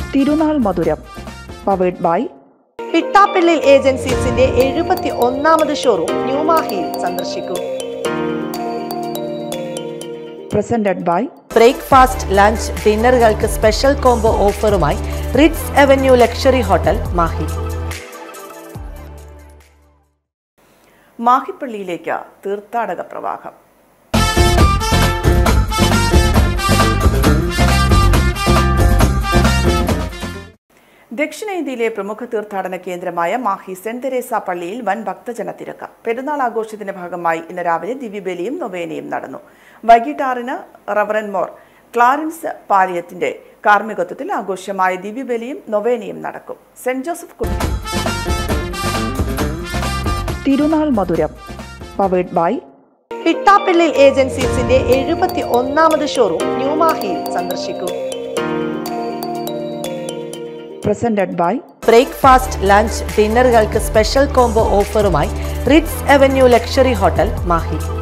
തിരുനാൾ മധുരം powered by Pittappillil ഏജൻസീസിന്റെ എഴുപത്തി ഒന്നാമത് ഷോറൂം ന്യൂമാഹിയിൽ സന്ദർശിക്കൂ പ്രസന്റഡ് ബൈ ബ്രേക്ക്ഫാസ്റ്റ് ലഞ്ച് ഡിന്നറുകൾക്ക് സ്പെഷ്യൽ കോംബോ ഓഫറുമായി Ritz avenue luxury hotel Mahe മാഹിപ്പള്ളിയിലേക്ക് തീർത്ഥാടക പ്രവാഹം ദക്ഷിണേന്ത്യയിലെ പ്രമുഖ തീർത്ഥാടന കേന്ദ്രമായ മാഹി സെന്റ് തെരേസ പള്ളിയിൽ വൻ ഭക്തജന തിരക്ക് പെരുന്നാൾ ആഘോഷത്തിന്റെ ഭാഗമായി ഇന്ന് രാവിലെ ദിവ്യബലിയും നൊവേനയും നടന്നു വൈകിട്ട് ആറിന് റവറൻ മോർ ക്ലാരൻസ് പാലിയത്തിന്റെ കാർമ്മികത്വത്തിൽ ആഘോഷമായ ദിവ്യബലിയും നൊവേനയും നടക്കും സെന്റ് ജോസഫ് കുട്ടി തിരുനാൾ മധുരം പവേഡ് ബൈ പിട്ടാപ്പിള്ളിൽ ഏജൻസീസിന്റെ എഴുപത്തി ഒന്നാമത് ഷോറൂം ന്യൂമാഹിയിൽ സന്ദർശിക്കൂ പ്രസന്റഡ് ബൈ ബ്രേക്ക്ഫാസ്റ്റ് ലഞ്ച് ഡിന്നറുകൾക്ക് സ്പെഷ്യൽ കോംബോ ഓഫറുമായി Ritz avenue luxury hotel Mahe